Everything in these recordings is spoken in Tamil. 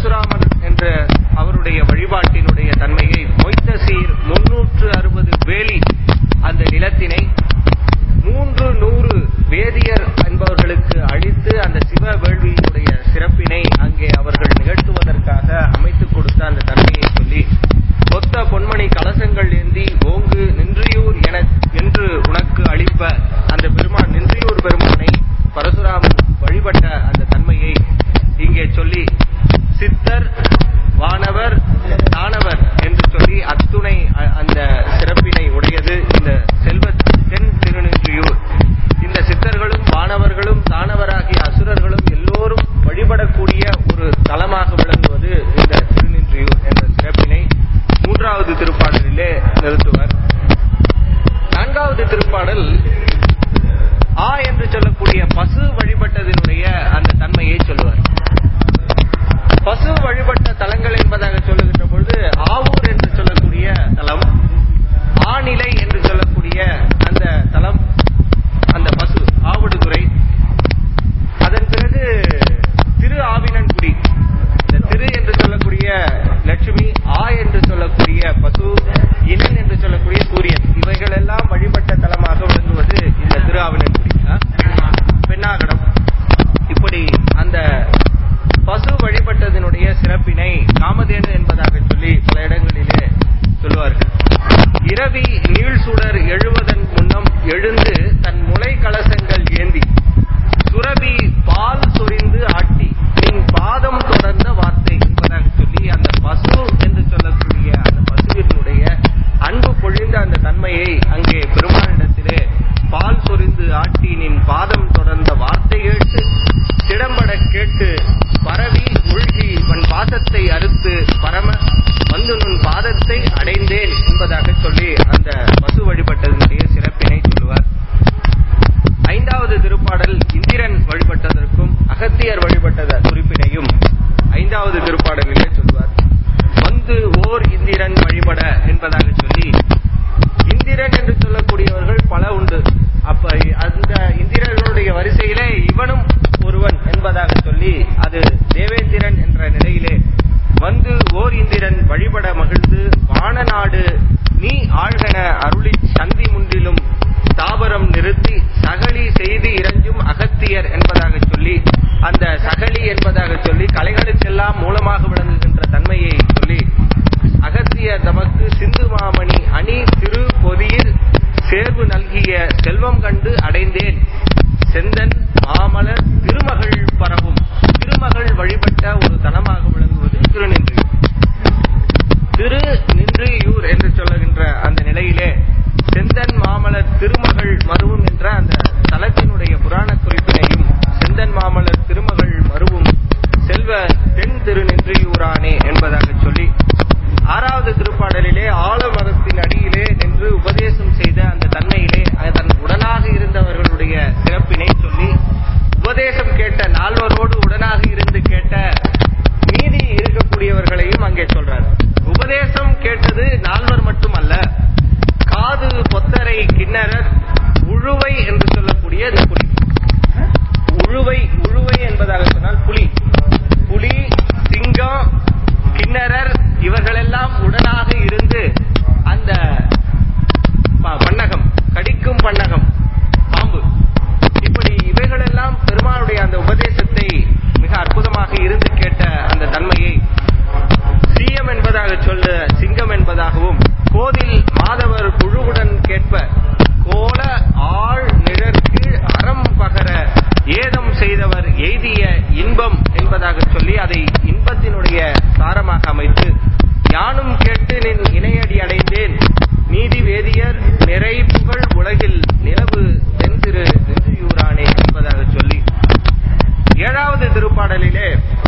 பரசுராமன் என்ற அவருடைய வழிபாட்டினுடைய தன்மையை மொய்த்த சீர் முன்னூற்று அறுபது வேலி அந்த நிலத்தினை மூன்று நூறு வேதியர் என்பவர்களுக்கு அளித்து அந்த சிவ வேள்வியினுடைய சிறப்பினை அங்கே அவர்கள் நிகழ்த்துவதற்காக அமைத்துக் கொடுத்த அந்த தன்மையை சொல்லி கொத்த பொன்மணி கலசங்கள் ஏந்தி ஓங்கு நின்றியூர் என என்று உனக்கு அளிப்ப அந்த பெருமான் நின்றியூர் பெருமானை பரசுராமன் வழிபட்ட அந்த தன்மையை இங்கே சொல்லி சித்தர் வானவர் தானவர் என்று சொல்லி அத்துணை அ- அந்த சிறப்பினை உடையது இந்த செல்வ தென் திருநின்றியூர் இந்த சித்தர்களும் வானவர்களும் தானவராகிய அசுரர்களும் எல்லோரும் வழிபடக்கூடிய ஒரு தலமாக விளங்குவது இந்த திருநின்றியூர் என்ற சிறப்பினை மூன்றாவது திருப்பாடலிலே நிறுத்துவர் நான்காவது திருப்பாடல் ஆ என்று சொல்லக்கூடிய பசு வழிபட்டதனுடைய அந்த தன்மையை சொல்லுவார் பசு வழிபட்ட தலங்கள் என்பதாக சொல்லுகின்ற பொழுது ஆவூர் என்று சொல்லக்கூடிய தலம் ஆநிலை என்று சொல்லக்கூடிய அந்த தலம் அந்த பசு ஆவடுதுறை அதன் பிறகு திரு ஆவினன்குடி இந்த திரு என்று சொல்லக்கூடிய லட்சுமி ஆ என்று சொல்லக்கூடிய பசு இனன் என்று சொல்லக்கூடிய சூரியன் இவைகள் எல்லாம் வழிபட்ட தலமாக விளங்குவது இந்த திரு ஆவினன்குடி ஆ? பெண்ணாகடம் இப்படி அந்த பசு வழிபட்டதனுடைய சிறப்பினை காமதேனு என்பதாக சொல்லி பல இடங்களிலே சொல்லுவார்கள் இரவி நீள் சுடர் எழுவதன் முன்னம் எழுந்து தன் முளை கலசங்கள் ஏந்தி சுரபி பால் சொரிந்து ஆட்டி நின் பாதம் தொடர்ந்த வார்த்தை என்பதாக சொல்லி அந்த பசு என்று சொல்லக்கூடிய அந்த பசுவினுடைய அன்பு பொழிந்த அந்த தன்மையை அங்கே பெருமானிடத்திலே பால் சொரிந்து ஆட்டி நின் பாதம் தொடர்ந்த வார்த்தை கேட்டு திடம்பட கேட்டு பரவி மூழ்கி உன் பாதத்தை அறுத்து பரம வந்து உன் பாதத்தை அடைந்தேன் என்பதாக சொல்லி அந்த பசு வழிபட்டதனுடைய சிறப்பினை சொல்லுவார் ஐந்தாவது திருப்பாடல் இந்திரன் வழிபட்டதற்கும் அகத்தியர் வழிபட்டத குறிப்பினையும் ஐந்தாவது திருப்பாடலிலே சொல்வார் வந்து ஓர் இந்திரன் வழிபட என்பதாக சொல்லி இந்திரன் என்று சொல்லக்கூடியவர்கள் பல உண்டு அப்ப அந்த இந்திரர்களுடைய வரிசையிலே இவனும் ஒருவன் என்பதாக சொல்லி அது தேவேந்திரன் என்ற நிலையிலே வந்து ஓர் இந்திரன் வழிபட மகிழ்ந்து வானநாடு நீ ஆழ்கன அருளி சந்தி முன்றிலும் தாபரம் நிறுத்தி சகலி செய்து இறஞ்சும் அகத்தியர் என்பதாக சொல்லி அந்த சகலி என்பதாக சொல்லி கலைகளுக்கெல்லாம் மூலமாக விளங்குகின்ற தன்மையை சொல்லி அகத்தியர் தமக்கு சிந்து மாமணி அணி திரு பொதியில் சேர்வு நல்கிய செல்வம் கண்டு அடைந்தேன் செந்தன் மாமலர் திருமகள் பரவும் திருமகள் வழிபட்ட ஒரு தலமாக விளங்குவது திருநின்றியூர் திரு நின்றியூர் என்று சொல்லுகின்ற அந்த நிலையிலே செந்தன் மாமலர் திருமகள் மருவும் என்ற அந்த தலத்தினுடைய புராண குறிப்பினையும் செந்தன் மாமலர் திருமகள் மருவும் செல்வ தென் திருநின்றியூரானே என்பதாக சொல்லி ஆறாவது திருப்பாடலிலே ஆலமரத்தின் அடியிலே நின்று உபதேசம் செய்த அந்த தன்மையிலே அதன் உடனாக இருந்தவர்களுடைய சிறப்பினை சொல்லி உபதேசம் கேட்ட நால்வரோடு உடனாக இருந்து கேட்ட மீதி இருக்கக்கூடியவர்களையும் அங்கே சொல்றார் உபதேசம் கேட்டது நால்வர் மட்டுமல்ல காது பொத்தரை கிண்ணறர் உழுவை என்று சொல்லக்கூடிய இந்த புலி உழுவை உழுவை என்பதாக சொன்னால் புலி புலி சிங்கம் கிண்ணறர் இவர்களெல்லாம் உடனாக இருந்து அந்த ப- பன்னகம் கடிக்கும் பன்னகம் பாம்பு இப்படி இவைகளெல்லாம் பெருமானுடைய அந்த உபதேசத்தை மிக அற்புதமாக இருந்து கேட்ட அந்த தன்மையை சீயம் என்பதாக சொல்ல சிங்கம் என்பதாகவும் கோதில் மாதவர் குழுவுடன் கேட்ப கோல ஆள் நிழற்கு அறம் பகர ஏதம் செய்தவர் எய்திய இன்பம் என்பதாக சொல்லி அதை இன்பத்தினுடைய சாரமாக அமைத்து யானும் கேட்டு நின் இணையடி அடைந்தேன் நீதி வேதியர் நிறை புகழ் உலகில் நிலவு தென்திரு நெஞ்சியூரானே என்பதாக சொல்லி ஏழாவது திருப்பாடலிலே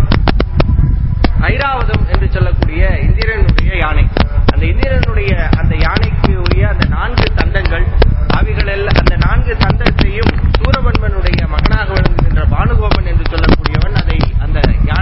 ஐராவதம் என்று சொல்லக்கூடிய இந்திரனுடைய யானை அந்த இந்திரனுடைய அந்த யானைக்கு உரிய அந்த நான்கு தந்தங்கள் அவைகள் எல்லாம் அந்த நான்கு தந்தத்தையும் சூரபன்மனுடைய மகனாக விளங்குகின்ற பானுகோபன் என்று சொல்லக்கூடியவன் அதை அந்த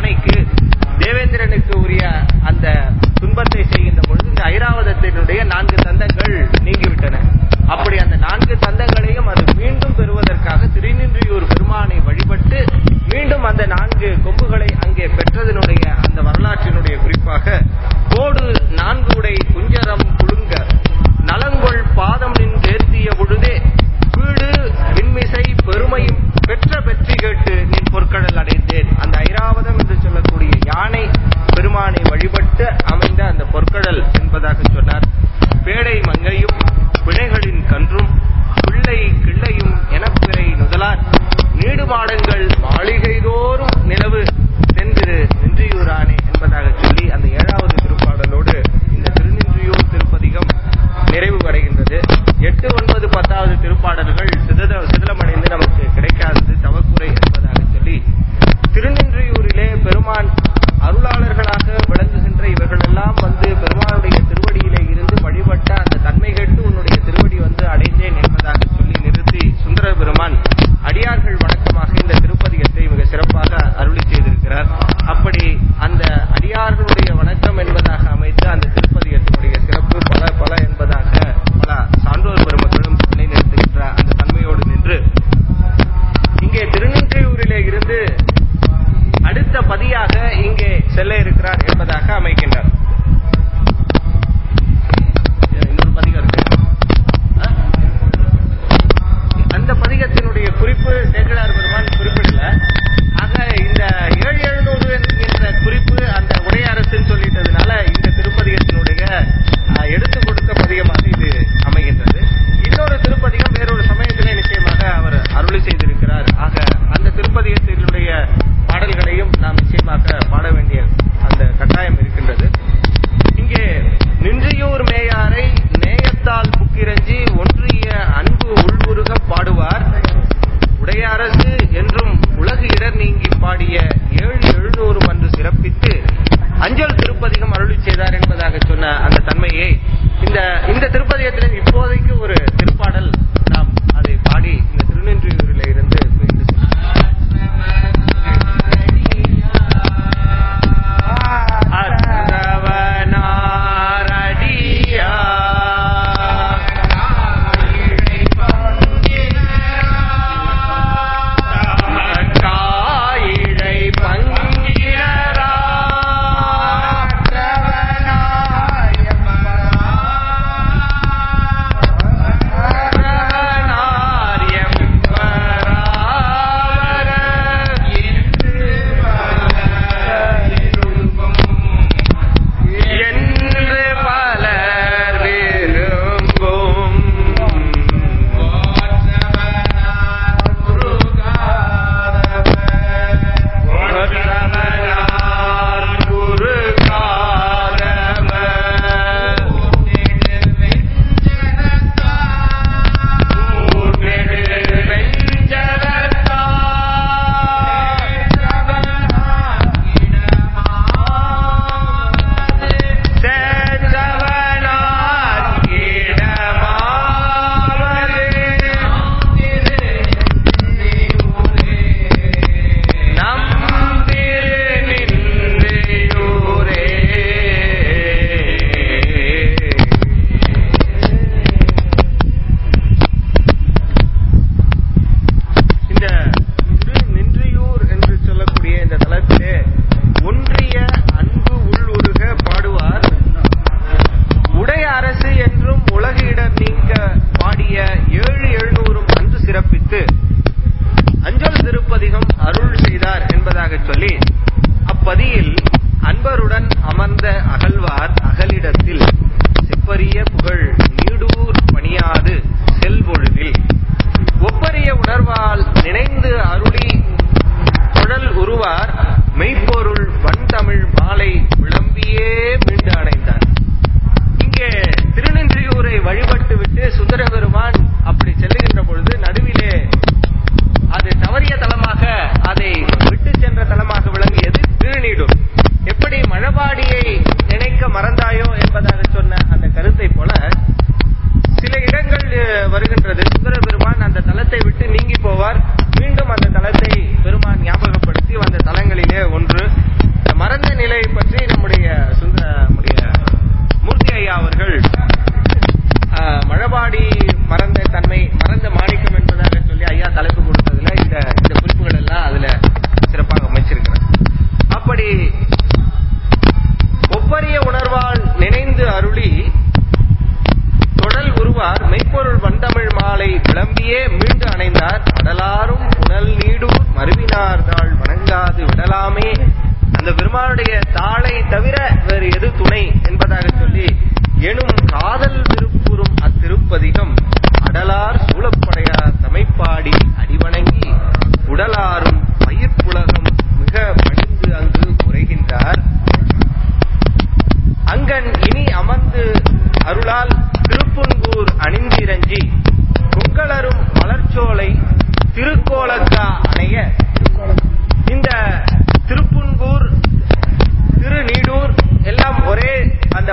இருந்து அடுத்த பதியாக இங்கே செல்ல இருக்கிறார் என்பதாக அமைக்கின்றார் இன்னொரு பதிகம் இருக்கு ஆ? அந்த பதிகத்தினுடைய குறிப்பு சேக்கடார் பெருமான் குறிப்பிடல ஆக இந்த ஏழு எழுநூறு என்கின்ற குறிப்பு அந்த உடைய அரசுன்னு சொல்லிட்டதுனால இந்த திருப்பதிகத்தினுடைய அஹ், எடுத்து கொடுத்த பதிகமாக இது அமைகின்றது இன்னொரு திருப்பதிகம் வேறொரு சமயத்திலே நிச்சயமாக அவர் அருளி செய்திருக்கிறார் ஆக அந்த திருப்பதிகத்தினுடைய பாடல்களையும் நாம் நிச்சயமாக பாட வேண்டிய அந்த கட்டாயம் இருக்கின்றது இங்கே நின்றியூர் மேயாரை நேயத்தால் புக்கிரஞ்சி ஒன்றிய அன்பு உள்வுருக பாடுவார் உடையரசு என்றும் உலகு இடர் நீங்கி பாடிய ஏழு எழுநூறு அன்று சிறப்பித்து அஞ்சல் திருப்பதிகம் அருளி செய்தார் என்பதாக சொன்ன அந்த தன்மையை இந்த இந்த திருப்பதிகத்தில் இப்போதைக்கு ஒரு திருப்பாடல் நாம் அதை பாடி இந்த திருநின்றியூரில் இருந்து மீண்டு செல்வோம். அத்தவனாரடியா காயிழை பங்கிரரா நாரியம் பராவர என்று பலர் விரும்பும் ஒற்றவனார் குரு காதவர் ஊர்நெடு வெஞ்சரத்தார் சேதவனார் இடமாவது நம் திருநின்றியூரே இந்த திருநின்றியூர் என்று சொல்லக்கூடிய இந்த தலத்திலே ஒன்றிய அன்பு உள்ளுருக பாடுவார் உடைய அரசு என்றும் உலகு இடர் நீங்க பாடிய ஏழு எழுநூறும் அன்று சிறப்பித்து அஞ்சல் திருப்பதிகம் அருள் செய்தார் என்பதாக சொல்லி அப்பதியில் அன்பருடன் அமர்ந்த அகழ்வார் அகலிடத்தில் செப்பரிய புகழ் நீடூர் பணியாது செல்பொழுதில் ஒப்பரிய உணர்வால் நினைந்து அருளி குழல் உருவார் மெய்ப்பொருள் வண்தமிழ் மாலை விளம்பியே மீண்டு அடைந்தார் இங்கே திருநின்றியூரை வழிபட்டு விட்டு சுந்தர பெருமான் அப்படி செல்லுகின்ற பொழுது நடுவிலே அது தவறிய தலமாக அதை விட்டு சென்ற தலமாக விளங்கியது திருநீடூர் எப்படி மழபாடியை நினைக்க மறந்தாயோ என்பதாக சொன்ன அந்த கருத்தை போல சில இடங்கள் அஹ், வருகின்றது சுந்தர பெருமான் அந்த தலத்தை விட்டு நீங்கி போவார் மீண்டும் அந்த தலத்தை பெருமான் ஞாபகப்படுத்தி அந்த தலங்களிலே ஒன்று இந்த மறந்த நிலை பற்றி நம்முடைய சுந்தர நம்முடைய மூர்த்தி ஐயா அவர்கள் ஆஹ், மழபாடி மறந்த தன்மை மறந்த மாணிக்கம் என்பதாக சொல்லி ஐயா தலைப்பு கொடுத்ததுல இந்த இந்த குறிப்புகள் எல்லாம் அதுல சிறப்பாக அமைச்சிருக்கிறார் அப்படி ஒப்பரிய உணர்வால் நினைந்து அருளி தொடல் உருவார் மெய்ப்பொருள் வண்டமிழ் மாலை விளம்பியே மீண்டு அணைந்தார் அடலாரும் புனல் நீடும் மருவினார் தாள் வணங்காது விடலாமே அந்த பெருமானுடைய தாளை தவிர வேறு எது துணை என்பதாக சொல்லி எனும் காதல் விருப்புறும் அத்திருப்பதிகம் அடலார் சூழப்படையார் தமைப்பாடி அடிவணங்கி உடலாரும் பயிர்ப்புலகம் மிக பணிந்து அங்கு உரைகின்றார் அங்கன் இனி அமர்ந்து அருளால் திருப்புன்கூர் அணிந்திரஞ்சி கொங்கலரும் மலர்ச்சோலை திருக்கோலக்கா அணைய இந்த திருப்புன்கூர் திருநீடூர் எல்லாம் ஒரே அந்த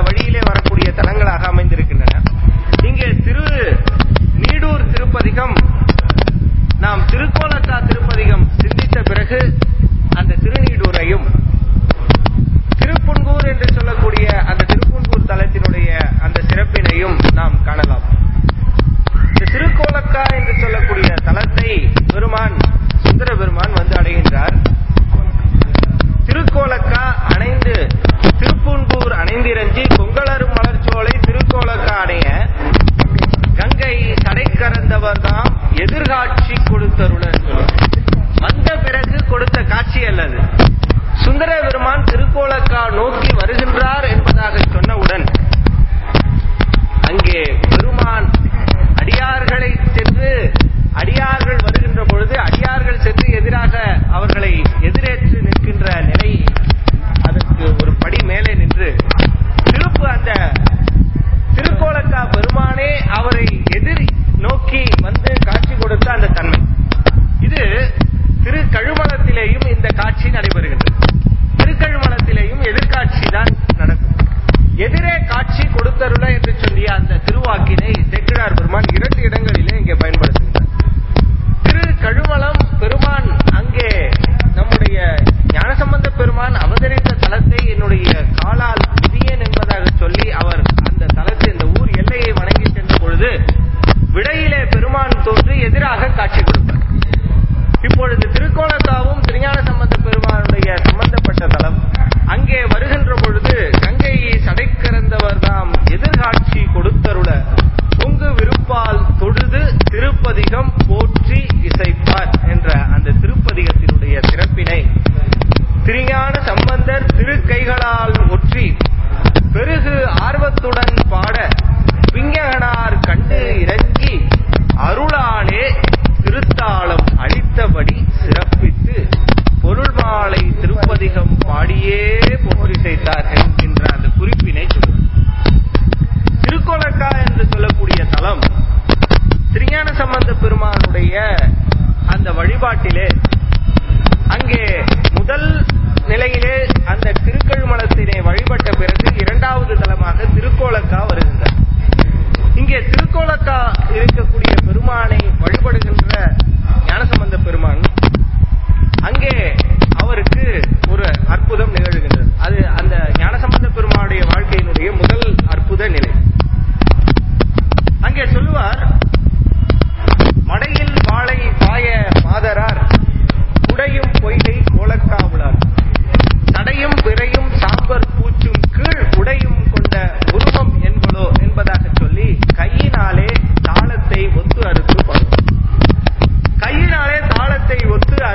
எதிர்காட்சி நடைபெறுகின்றது திருக்கழுமலத்திலேயும் எதிர்காட்சி தான் நடக்கும் எதிரே காட்சி கொடுத்தருள என்று சொல்லிய அந்த திருவாக்கினை தெக்கிழார் பெருமான் இரண்டு இடங்களிலே இங்கே பயன்படுத்துகிறார் திரு கழுமலம் பெருமான் அங்கே நம்முடைய ஞானசம்பந்த பெருமான் அவதரித்த தலத்தை என்னுடைய காலால் விதியேன் என்பதாக சொல்லி அவர் அந்த தலத்தை இந்த ஊர் எல்லையை வணங்கி சென்ற பொழுது விடையிலே பெருமான் தோன்றி எதிராக காட்சி கொடுப்பார் இப்பொழுது திருக்கோணத்தாவும் திருஞான சம்பந்த பெருமானுடைய சம்பந்தப்பட்ட தலம் அங்கே வருகின்ற பொழுது கங்கையை சடைக்கிறந்தவர் தாம் எதிர்காட்சி கொடுத்தருள பொங்கு விருப்பால் தொழுது திருப்பதிகம் போற்றி இசைப்பார் என்ற அந்த திருப்பதிகத்தினுடைய சிறப்பினை திருஞான சம்பந்தர் திருக்கைகளால் ஒற்றி பெருகு ஆர்வத்துடன் பாட விஞ்ஞகனார் கண்டு இறங்கி அருளாலே திருத்தாளம் அளித்தபடி சிறப்பித்து பொருள் மாலை திருப்பதிகம் பாடியே போற்றிசைத்தார் என்கின்ற அந்த குறிப்பினை சொல்லுவார் திருக்கோலக்கா என்று சொல்லக்கூடிய தலம் திருஞான சம்பந்த பெருமானுடைய அந்த வழிபாட்டிலே அங்கே முதல் நிலையிலே அந்த திருக்கழுமலத்தினை வழிபட்ட பிறகு இரண்டாவது தலமாக திருக்கோலக்கா வருகின்றார் இங்கே திருக்கோலக்கா இருக்கக்கூடிய பெருமானை வழிபடுகின்ற ஞானசம்பந்த பெருமான் அங்கே அவருக்கு ஒரு அற்புதம் நிகழ்கின்றது அது அந்த ஞானசம்பந்த பெருமானுடைய வாழ்க்கையினுடைய முதல் அற்புத நிலை அங்கே சொல்லுவார் மடையில் வாழை பாய மாதரார் குடையும் பொய்கை கோலக்காவுளார் தடையும் பிறையும் சாம்பர் பூச்சும் கீழ் உடையும் கொண்ட உருவம் என்பதோ என்பதாக சொல்லி கையினாலே தாளத்தை ஒத்து அறுத்து பாடும் கையினாலே தாளத்தை ஒத்து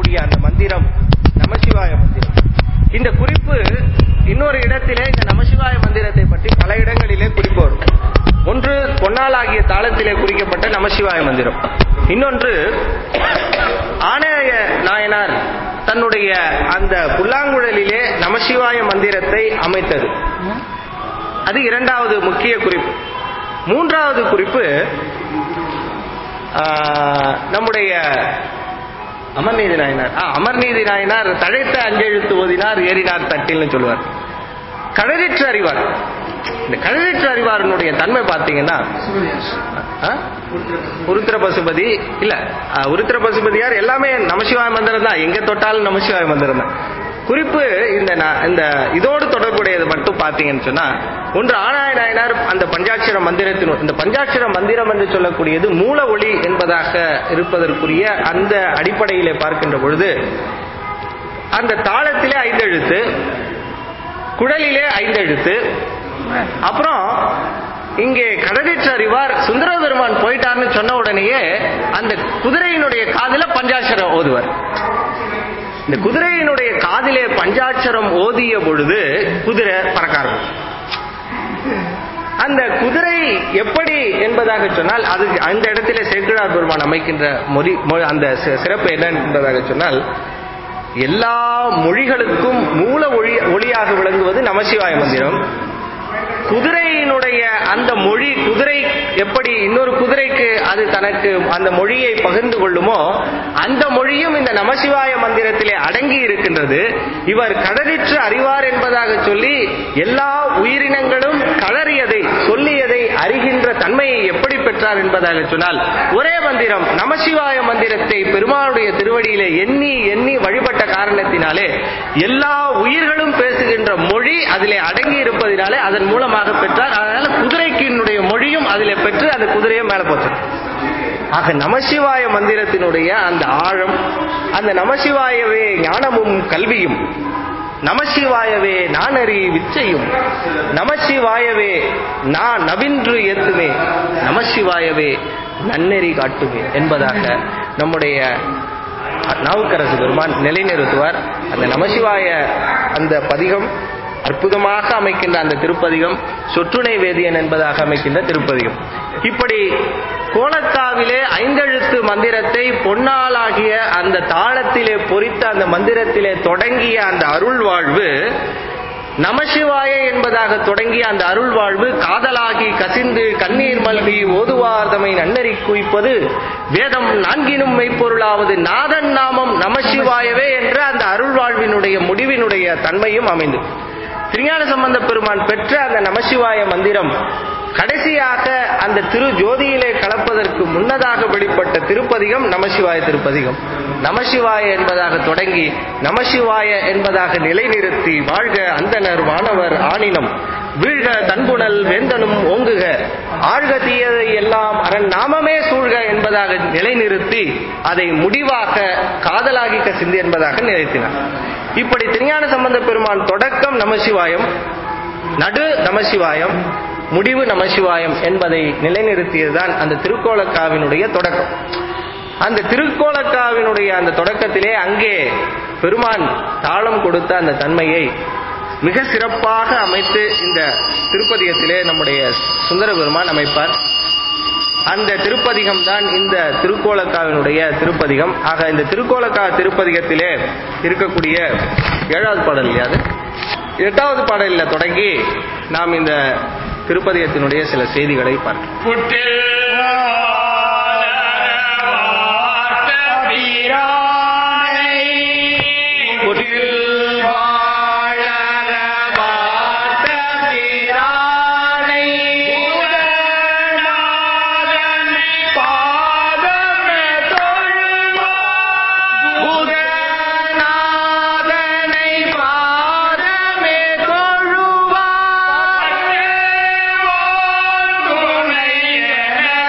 இருக்கக்கூடிய அந்த மந்திரம் நமசிவாய மந்திரம் இந்த குறிப்பு இன்னொரு இடத்திலே இந்த நமசிவாய மந்திரத்தை பற்றி பல இடங்களிலே குறிப்பு வரும் ஒன்று பொன்னாலாகிய தாளத்திலே குறிக்கப்பட்ட நமசிவாய மந்திரம் இன்னொன்று ஆணைய நாயனார் தன்னுடைய அந்த புல்லாங்குழலிலே நமசிவாய மந்திரத்தை அமைத்தது அது இரண்டாவது முக்கிய குறிப்பு மூன்றாவது குறிப்பு ஆ, நம்முடைய அமர்நீதி நாயனார் ஆ, அமர்நீதி நாயனார் தழைத்த அஞ்செழுத்து ஓதினார் ஏறினார் தட்டில்னு சொல்லுவார் கழறிற்று அறிவார் இந்த கழறிற்று அறிவாரனுடைய தன்மை பார்த்தீங்கன்னா ஆ? உருத்திர பசுபதி இல்ல ஆ, உருத்திர பசுபதியார் எல்லாமே நமசிவாய மந்திரம் தான் எங்க தொட்டாலும் நமசிவாய மந்திரம் தான் குறிப்பு இந்த ந- இந்த இதோடு தொடர்புடையது மட்டும் பாத்தீங்கன்னு சொன்னா ஒன்று ஆனாய நாயனார் அந்த பஞ்சாட்சர மந்திரத்தின் இந்த பஞ்சாட்சர மந்திரம் என்று சொல்லக்கூடியது மூல ஒளி என்பதாக இருப்பதற்குரிய அந்த அடிப்படையிலே பார்க்கின்ற பொழுது அந்த தாளத்திலே ஐந்தெழுத்து குழலிலே ஐந்தெழுத்து அப்புறம் இங்கே கடலிற்று அறிவார் சுந்தர பெருமான் போயிட்டார்னு சொன்ன உடனேயே அந்த குதிரையினுடைய காதுல பஞ்சாட்சரம் ஓதுவார் இந்த குதிரையினுடைய காதிலே பஞ்சாட்சரம் ஓதிய பொழுது குதிரை பறக்க ஆரம்பிக்கும். அந்த குதிரை எப்படி என்பதாக சொன்னால் அது அந்த இடத்திலே சேக்கிழார் பெருமான் அமைக்கின்ற மொழி மொ- அந்த சி- சிறப்பு என்ன என்பதாக சொன்னால் எல்லா மொழிகளுக்கும் மூல ஒளி ஒளியாக விளங்குவது நமசிவாய மந்திரம் குதிரையினுடைய அந்த மொழி குதிரை எப்படி இன்னொரு குதிரைக்கு அது தனக்கு அந்த மொழியை பகிர்ந்து கொள்ளுமோ அந்த மொழியும் இந்த நமசிவாய மந்திரத்திலே அடங்கி இருக்கின்றது இவர் கடலிற்று அறிவார் என்பதாக சொல்லி எல்லா உயிரினங்களும் கலறியதை சொல்லியதை அறிகின்ற தன்மையை எப்படி பெற்றார் என்பதாக சொன்னால் ஒரே மந்திரம் நமசிவாய மந்திரத்தை பெருமாளுடைய திருவடியிலே எண்ணி எண்ணி வழிபட்ட காரணத்தினாலே எல்லா உயிர்களும் பேசுகின்ற மொழி அதிலே அடங்கி இருப்பதினாலே அதன் மூலமாக பெற்றார் அதனால குதிரைக்கினுடைய மொழியும் அதிலே பெற்று அந்த குதிரையை மேல போச்சு ஆக நமசிவாய மந்திரத்தினுடைய அந்த ஆழம் அந்த நமசிவாயவே ஞானமும் கல்வியும் நமசிவாயவே நானறி விச்சையும் நமசிவாயவே நான் நவின்று ஏத்துமே நமசிவாயவே நன்னெறி காட்டுமே என்பதாக நம்முடைய நாவுக்கரசு பெருமான் நிலைநிறுத்துவார் அந்த நமசிவாய அந்த பதிகம் அற்புதமாக அமைக்கின்ற அந்த திருப்பதிகம் சொற்றுணை வேதியன் என்பதாக அமைக்கின்ற திருப்பதிகம் இப்படி கோலக்காவிலே ஐந்தெழுத்து மந்திரத்தை பொன்னாலாகிய அந்த தாளத்திலே பொறித்த அந்த மந்திரத்திலே தொடங்கிய அந்த அருள் வாழ்வு நமசிவாய என்பதாக தொடங்கிய அந்த அருள் வாழ்வு காதலாகி கசிந்து கண்ணீர் மல்கி ஓதுவார்தமை நன்னறி குவிப்பது வேதம் நான்கினும் மெய்ப்பொருளாவது நாதன் நாமம் நமசிவாயவே என்ற அந்த அருள் வாழ்வினுடைய முடிவினுடைய தன்மையும் அமைந்து திருஞான சம்பந்த பெருமான் பெற்ற அந்த நமசிவாய மந்திரம் கடைசியாக அந்த திரு ஜோதியிலே கலப்பதற்கு முன்னதாக வெளிப்பட்ட திருப்பதிகம் நமசிவாய திருப்பதிகம் நமசிவாய என்பதாக தொடங்கி நமசிவாய என்பதாக நிலைநிறுத்தி வாழ்க அந்தனர் வானவர் ஆணினம் வீழ்க தன்புணல் வேந்தனும் ஓங்குக ஆழ்க தீயதை எல்லாம் அரண் நாமமே சூழ்க என்பதாக நிலைநிறுத்தி அதை முடிவாக காதலாகி கசிந்து என்பதாக நிலைத்தினார் இப்படி திருஞான சம்பந்த பெருமான் தொடக்கம் நமசிவாயம் நடு நமசிவாயம் முடிவு நமசிவாயம் என்பதை நிலைநிறுத்தியதுதான் அந்த திருக்கோலக்காவினுடைய தொடக்கம் அந்த திருக்கோலக்காவினுடைய அந்த தொடக்கத்திலே அங்கே பெருமான் தாளம் கொடுத்த அந்த தன்மையை மிக சிறப்பாக அமைத்து இந்த திருப்பதிகத்திலே நம்முடைய சுந்தர பெருமான் அமைப்பார் அந்த திருப்பதிகம் தான் இந்த திருக்கோலக்காவினுடைய திருப்பதிகம் ஆக இந்த திருக்கோலக்கா திருப்பதிகத்திலே இருக்கக்கூடிய ஏழாவது பாடல் இல்லையா அது எட்டாவது பாடலில் தொடங்கி நாம் இந்த திருப்பதிகத்தினுடைய சில செய்திகளை பார்க்கலாம் புட்டில் வார்த்த வீரானை புட்டில் வாழற வார்த்த வீரானை புகழாதனை பாதமே தொழுவார் புகழாதனை பாதமே தொழுவார் துணை என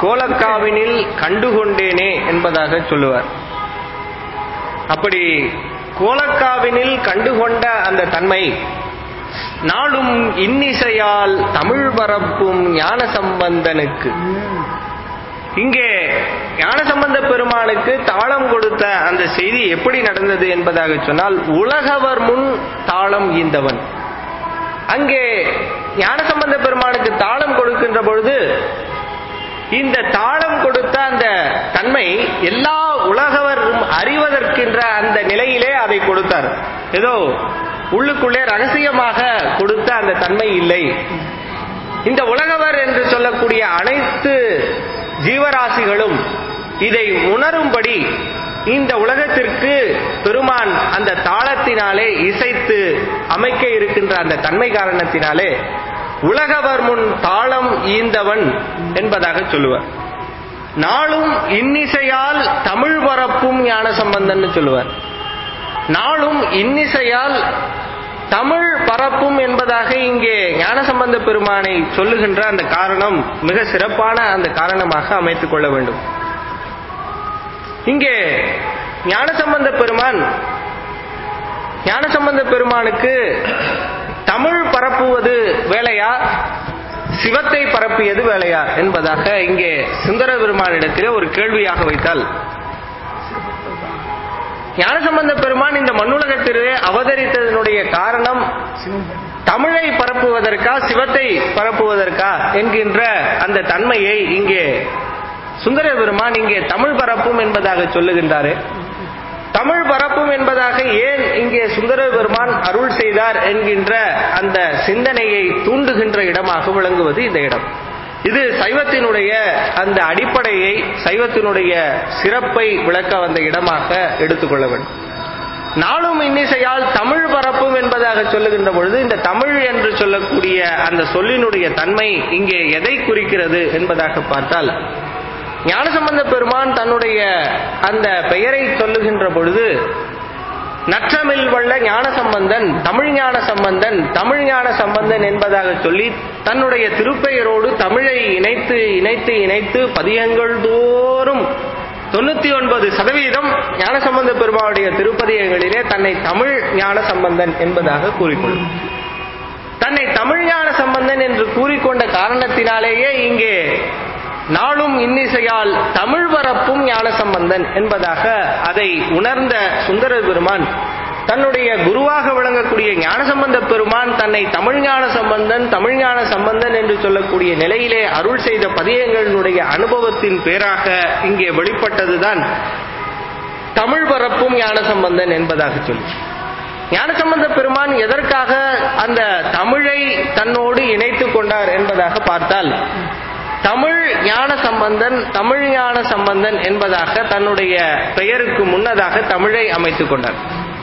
கோலக்காவினில் கண்டுகொண்டேனே என்பதாக சொல்லுவார் அப்படி கோலக்காவினில் கண்டுகொண்ட அந்த தன்மை நாளும் இன்னிசையால் தமிழ் பரப்பும் ஞான சம்பந்தனுக்கு இங்கே ஞானசம்பந்த பெருமானுக்கு தாளம் கொடுத்த அந்த செய்தி எப்படி நடந்தது என்பதாக சொன்னால் உலகவர் முன் தாளம் ஈந்தவன் அங்கே ஞானசம்பந்த பெருமானுக்கு தாளம் கொடுக்கின்ற பொழுது இந்த தாளம் கொடுத்த அந்த தன்மை எல்லா உலகவரும் அறிவதற்கின்ற அந்த நிலையிலே அதை கொடுத்தார் ஏதோ உள்ளுக்குள்ளே ரகசியமாக கொடுத்த அந்த தன்மை இல்லை இந்த உலகவர் என்று சொல்லக்கூடிய அனைத்து ஜீவராசிகளும் இதை உணரும்படி இந்த உலகத்திற்கு பெருமான் அந்த தாளத்தினாலே இசைத்து அமைக்க இருக்கின்ற அந்த தன்மை காரணத்தினாலே உலகவர் முன் தாளம் ஈந்தவன் என்பதாக சொல்லுவார் நாளும் இன்னிசையால் தமிழ் பரப்பும் ஞான சம்பந்தன் சொல்லுவார் நாளும் இன்னிசையால் தமிழ் பரப்பும் என்பதாக இங்கே ஞானசம்பந்த பெருமானை சொல்லுகின்ற அந்த காரணம் மிக சிறப்பான அந்த காரணமாக அமைத்துக் கொள்ள வேண்டும் இங்கே ஞானசம்பந்த பெருமான் ஞானசம்பந்த பெருமானுக்கு தமிழ் பரப்புவது வேலையா சிவத்தை பரப்பியது வேலையா என்பதாக இங்கே சுந்தர பெருமானிடத்திலே ஒரு கேள்வியாக வைத்தால் ஞானசம்பந்த பெருமான் இந்த மண்ணுலகத்திலே அவதரித்ததனுடைய காரணம் தமிழை பரப்புவதற்கா சிவத்தை பரப்புவதற்கா என்கின்ற அந்த தன்மையை இங்கே சுந்தர பெருமான் இங்கே தமிழ் பரப்பும் என்பதாக சொல்லுகின்றாரு தமிழ் பரப்பும் என்பதாக ஏன் இங்கே சுந்தர பெருமான் அருள் செய்தார் என்கின்ற அந்த சிந்தனையை தூண்டுகின்ற இடமாக விளங்குவது இந்த இடம் இது சைவத்தினுடைய அந்த அடிப்படையை சைவத்தினுடைய சிறப்பை விளக்க வந்த இடமாக எடுத்துக்கொள்ள வேண்டும் நாளும் இன்னிசையால் தமிழ் பரப்பும் என்பதாக சொல்லுகின்ற பொழுது இந்த தமிழ் என்று சொல்லக்கூடிய அந்த சொல்லினுடைய தன்மை இங்கே எதை குறிக்கிறது என்பதாக பார்த்தால் ஞானசம்பந்த பெருமான் தன்னுடைய அந்த பெயரை சொல்லுகின்ற பொழுது நற்றமிழ் வள்ள ஞான சம்பந்தன் தமிழ் ஞான சம்பந்தன் தமிழ் ஞான சம்பந்தன் என்பதாக சொல்லி தன்னுடைய திருப்பெயரோடு தமிழை இணைத்து இணைத்து இணைத்து பதியங்கள் தோறும் தொண்ணூத்தி ஒன்பது சதவீதம் ஞானசம்பந்த பெருமாவுடைய திருப்பதியங்களிலே தன்னை தமிழ் ஞான சம்பந்தன் என்பதாக கூறிக்கொள்ளும் தன்னை தமிழ் ஞான சம்பந்தன் என்று கூறிக்கொண்ட காரணத்தினாலேயே இங்கே நாளும் இன்னிசையால் தமிழ் பரப்பும் ஞான சம்பந்தன் என்பதாக அதை உணர்ந்த சுந்தர பெருமான் தன்னுடைய குருவாக விளங்கக்கூடிய ஞானசம்பந்த பெருமான் தன்னை தமிழ் ஞான சம்பந்தன் தமிழ் ஞான சம்பந்தன் என்று சொல்லக்கூடிய நிலையிலே அருள் செய்த பதியங்களினுடைய அனுபவத்தின் பேராக இங்கே வெளிப்பட்டதுதான் தமிழ் பரப்பும் ஞான சம்பந்தன் என்பதாக சொல்லி ஞானசம்பந்த பெருமான் எதற்காக அந்த தமிழை தன்னோடு இணைத்துக் கொண்டார் என்பதாக பார்த்தால் தமிழ் ஞான சம்பந்தன் தமிழ் ஞான சம்பந்தன் என்பதாக தன்னுடைய பெயருக்கு முன்னதாக தமிழை அமைத்துக் கொண்டார்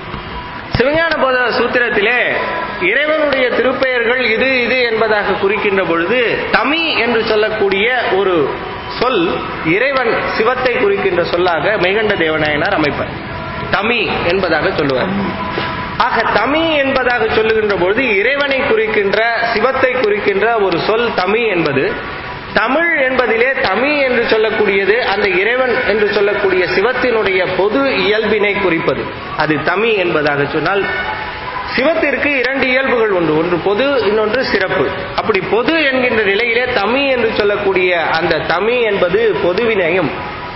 சிவஞான போத சூத்திரத்திலே இறைவனுடைய திருப்பெயர்கள் இது இது என்பதாக குறிக்கின்ற பொழுது தமி என்று சொல்லக்கூடிய ஒரு சொல் இறைவன் சிவத்தை குறிக்கின்ற சொல்லாக மெய்கண்ட தேவநாயனார் அமைப்பார் தமி என்பதாக சொல்லுவார் ஆக தமி என்பதாக சொல்லுகின்ற பொழுது இறைவனை குறிக்கின்ற சிவத்தை குறிக்கின்ற ஒரு சொல் தமி என்பது தமிழ் என்பதிலே தமி என்று சொல்லக்கூடியது அந்த இறைவன் என்று சொல்லக்கூடிய சிவத்தினுடைய பொது இயல்பினை குறிப்பது அது தமி என்பதாக சொன்னால் சிவத்திற்கு இரண்டு இயல்புகள் உண்டு ஒன்று பொது இன்னொன்று சிறப்பு அப்படி பொது என்கின்ற நிலையிலே தமி என்று சொல்லக்கூடிய அந்த தமி என்பது பொதுவினையும்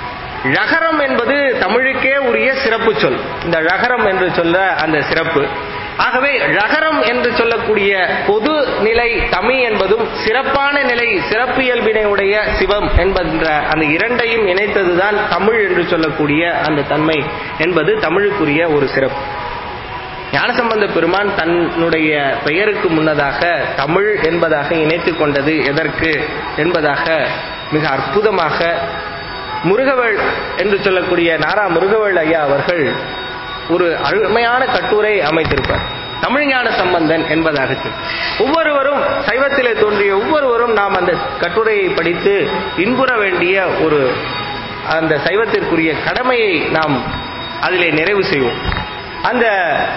ழகரம் என்பது தமிழுக்கே உரிய சிறப்பு சொல் இந்த ழகரம் என்று சொல்ல அந்த சிறப்பு ஆகவே ழகரம் என்று சொல்லக்கூடிய பொது நிலை தமி என்பதும் சிறப்பான நிலை சிறப்பியல்பினை உடைய சிவம் என்பன்ற அந்த இரண்டையும் இணைத்ததுதான் தமிழ் என்று சொல்லக்கூடிய அந்த தன்மை என்பது தமிழுக்குரிய ஒரு சிறப்பு ஞானசம்பந்த பெருமான் தன்னுடைய பெயருக்கு முன்னதாக தமிழ் என்பதாக இணைத்துக் கொண்டது எதற்கு என்பதாக மிக அற்புதமாக முருகவேள் என்று சொல்லக்கூடிய நாரா முருகவேள் ஐயா அவர்கள் ஒரு அருமையான கட்டுரை அமைத்திருப்பார் தமிழ்ஞான சம்பந்தன் என்பதாக சொல்லி. ஒவ்வொருவரும் சைவத்திலே தோன்றிய ஒவ்வொருவரும் நாம் அந்த கட்டுரையை படித்து இன்புற வேண்டிய ஒரு அந்த சைவத்திற்குரிய கடமையை நாம் அதிலே நிறைவு செய்வோம் அந்த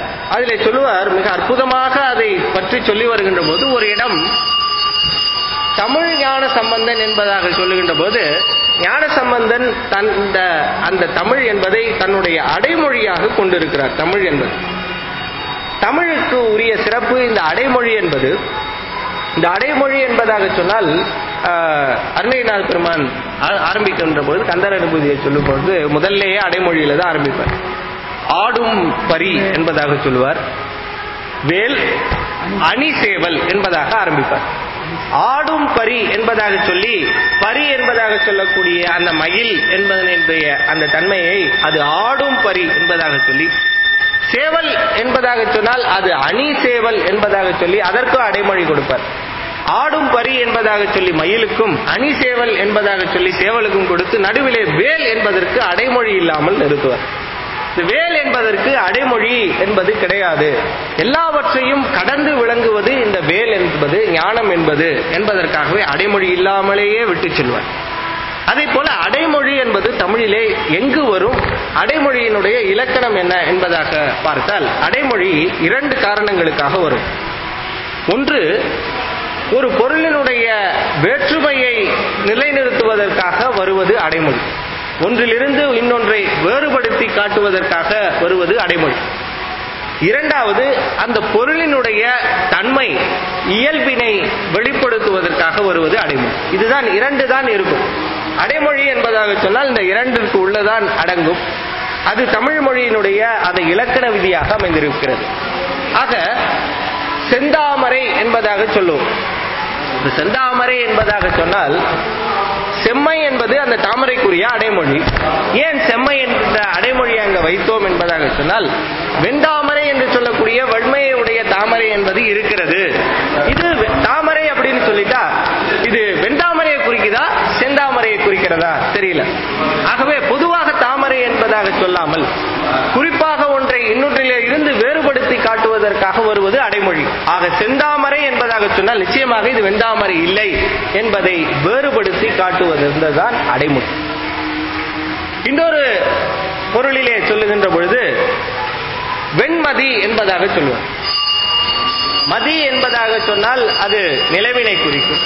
அதிலே சொல்லுவார் மிக அற்புதமாக அதை பற்றி சொல்லி வருகின்ற போது ஒரு இடம் தமிழ் ஞான சம்பந்தன் என்பதாக சொல்லுகின்ற போது ஞான சம்பந்தன் தன் இந்த அந்த தமிழ் என்பதை தன்னுடைய அடைமொழியாக கொண்டிருக்கிறார் தமிழ் என்பது தமிழுக்கு உரிய சிறப்பு இந்த அடைமொழி என்பது இந்த அடைமொழி என்பதாக சொன்னால் ஆஹ், அருணைநாத பெருமான் ஆ- ஆரம்பிக்கின்ற போது கந்தர் அனுபூதியை சொல்லும் பொழுது முதல்லேயே அடைமொழியில தான் ஆரம்பிப்பார் ஆடும் பரி என்பதாக சொல்லுவார் வேல் அணி சேவல் என்பதாக ஆரம்பிப்பார் ஆடும் பரி என்பதாக சொல்லி பரி என்பதாக சொல்லக்கூடிய அந்த மயில் என்பதனுடைய அந்த தன்மையை அது ஆடும் பரி என்பதாக சொல்லி சேவல் என்பதாக சொன்னால் அது அணி சேவல் என்பதாக சொல்லி அதற்கும் அடைமொழி கொடுப்பார் ஆடும் பரி என்பதாக சொல்லி மயிலுக்கும் அணி சேவல் என்பதாக சொல்லி சேவலுக்கும் கொடுத்து நடுவிலே வேல் என்பதற்கு அடைமொழி இல்லாமல் நிறுத்துவார் இந்த வேல் என்பதற்கு அடைமொழி என்பது கிடையாது எல்லாவற்றையும் கடந்து விளங்குவது இந்த வேல் என்பது ஞானம் என்பது என்பதற்காகவே அடைமொழி இல்லாமலேயே விட்டு செல்வார் அதே போல அடைமொழி என்பது தமிழிலே எங்கு வரும் அடைமொழியினுடைய இலக்கணம் என்ன என்பதாக பார்த்தால் அடைமொழி இரண்டு காரணங்களுக்காக வரும் ஒன்று ஒரு பொருளினுடைய வேற்றுமையை நிலைநிறுத்துவதற்காக வருவது அடைமொழி ஒன்றிலிருந்து இன்னொன்றை வேறுபடுத்தி காட்டுவதற்காக வருவது அடைமொழி இரண்டாவது அந்த பொருளினுடைய தன்மை இயல்பினை வெளிப்படுத்துவதற்காக வருவது அடைமொழி இதுதான் இரண்டு தான் இருக்கும் அடைமொழி என்பதாக சொன்னால் இந்த இரண்டிற்கு உள்ளதான் அடங்கும் அது தமிழ் மொழியினுடைய அந்த இலக்கண விதியாக அமைந்திருக்கிறது ஆக செந்தாமரை என்பதாக சொல்லுவோம் இந்த செந்தாமரை என்பதாக சொன்னால் செம்மை என்பது அந்த தாமரைக்குரிய அடைமொழி ஏன் செம்மை என்ற அடைமொழியை அங்க வைத்தோம் என்பதாக சொன்னால் வெண்டாமரை என்று சொல்லக்கூடிய வன்மையுடைய தாமரை என்பது இருக்கிறது இது வெ- தாமரை அப்படின்னு சொல்லிட்டா இது வெண்டாமரையை குறிக்குதா செந்தாமரையை குறிக்கிறதா தெரியல ஆகவே பொதுவாக தாமரை என்பதாக சொல்லாமல் குறிப்பாக ஒன்றை இன்னொன்றிலே இருந்து வேறுபடுத்தி காட்டுவதற்காக வருவது அடைமொழி ஆக செந்தாமரை என்பதாக சொன்னால் நிச்சயமாக இது வெண்டாமரை இல்லை என்பதை வேறுபடுத்தி காட்டுவதுதான் அடைமொழி இன்னொரு பொருளிலே சொல்லுகின்ற பொழுது வெண்மதி என்பதாக சொல்லுவார் மதி என்பதாக சொன்னால் அது நிலவினை குறிக்கும்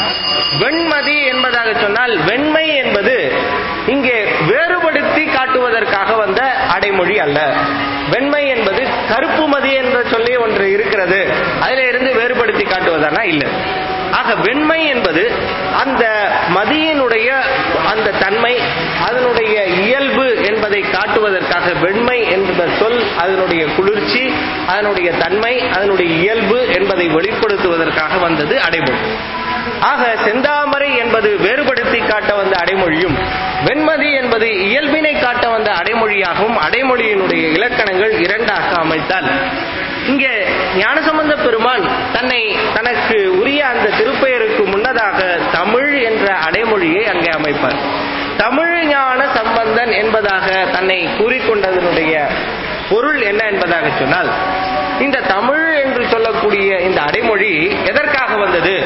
வெண்மதி என்பதாக சொன்னால் வெண்மை என்பது இங்கே வேறுபடுத்தி காட்டுவதற்காக வந்த அடைமொழி அல்ல வெண்மை என்பது கருப்பு மதி என்ற சொல்லி ஒன்று இருக்கிறது அதில இருந்து வேறுபடுத்தி காட்டுவதானா இல்லை ஆக வெண்மை என்பது அந்த மதியினுடைய அந்த தன்மை அதனுடைய இயல்பு என்பதை காட்டுவதற்காக வெண்மை என்ற சொல் அதனுடைய குளிர்ச்சி அதனுடைய தன்மை அதனுடைய இயல்பு என்பதை வெளிப்படுத்துவதற்காக வந்தது அடைமொழி ஆக செந்தாமரை என்பது வேறுபடுத்தி காட்ட வந்த அடைமொழியும் வெண்மதி என்பது இயல்பினை காட்ட வந்த அடைமொழியாகவும் அடைமொழியினுடைய இலக்கணங்கள் இரண்டாக அமைத்தால் இங்கே ஞானசம்பந்த பெருமான் தன்னை தனக்கு உரிய அந்த திருப்பெயருக்கு முன்னதாக தமிழ் என்ற அடைமொழியை அங்கே அமைப்பார் தமிழ் ஞான சம்பந்தன் என்பதாக தன்னை கூறிக்கொண்டதனுடைய பொருள் என்ன என்பதாக சொன்னால் இந்த தமிழ் என்று சொல்லக்கூடிய இந்த அடைமொழி எதற்காக வந்தது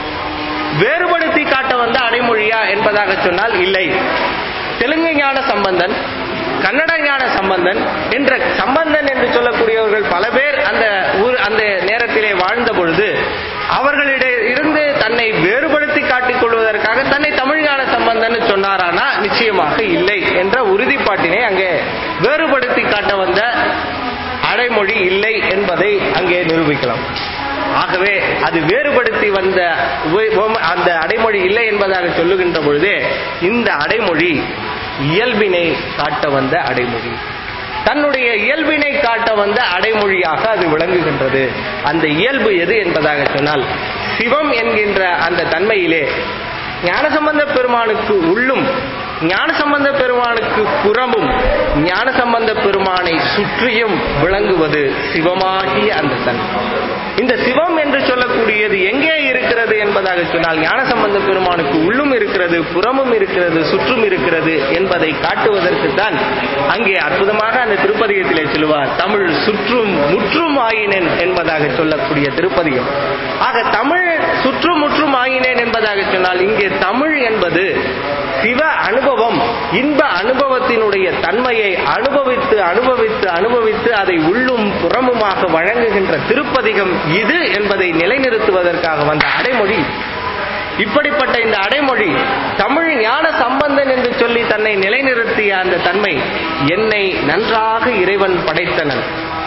வேறுபடுத்தி காட்ட வந்த அடைமொழியா என்பதாக சொன்னால் இல்லை தெலுங்கு ஞான சம்பந்தன் கன்னட ஞான சம்பந்தன் என்ற சம்பந்தன் என்று சொல்லக்கூடியவர்கள் பல பேர் அந்த ஊர் அந்த நேரத்திலே வாழ்ந்த பொழுது அவர்களிடையே இருந்து தன்னை வேறுபடுத்தி காட்டிக் கொள்வதற்காக தன்னை தமிழ் ஞான சம்பந்தன் சொன்னாரானா நிச்சயமாக இல்லை என்ற உறுதிப்பாட்டினை அங்கே வேறுபடுத்தி காட்ட வந்த அடைமொழி இல்லை என்பதை அங்கே நிரூபிக்கலாம் ஆகவே அது வேறுபடுத்தி வந்த உப- உபம- அந்த அடைமொழி இல்லை என்பதாக சொல்லுகின்ற பொழுதே இந்த அடைமொழி இயல்பினை காட்ட வந்த அடைமொழி தன்னுடைய இயல்பினை காட்ட வந்த அடைமொழியாக அது விளங்குகின்றது அந்த இயல்பு எது என்பதாக சொன்னால் சிவம் என்கின்ற அந்த தன்மையிலே ஞானசம்பந்த பெருமானுக்கு உள்ளும் ஞானசம்பந்த பெருமானுக்கு புறமும் ஞானசம்பந்த பெருமானை சுற்றியும் விளங்குவது சிவமாகிய அந்த தன்மை இந்த சிவம் என்று சொல்லக்கூடியது எங்கே இருக்கிறது என்பதாக சொன்னால் ஞானசம்பந்த பெருமானுக்கு உள்ளும் இருக்கிறது புறமும் இருக்கிறது சுற்றும் இருக்கிறது என்பதை காட்டுவதற்கு தான் அங்கே அற்புதமாக அந்த திருப்பதிகத்திலே சொல்லுவார் தமிழ் சுற்றும் முற்றும் ஆயினேன் என்பதாக சொல்லக்கூடிய திருப்பதிகம் ஆக தமிழ் சுற்றும் முற்றும் ஆயினேன் என்பதாக சொன்னால் இங்கே தமிழ் என்பது சிவ அனுபவம் இன்ப அனுபவத்தினுடைய தன்மையை அனுபவித்து அனுபவித்து அனுபவித்து அதை உள்ளும் புறமுமாக வழங்குகின்ற திருப்பதிகம் இது என்பதை நிலைநிறுத்துவதற்காக வந்த அடைமொழி இப்படிப்பட்ட இந்த அடைமொழி தமிழ் ஞான சம்பந்தன் என்று சொல்லி தன்னை நிலைநிறுத்திய அந்த தன்மை என்னை நன்றாக இறைவன் படைத்தனன்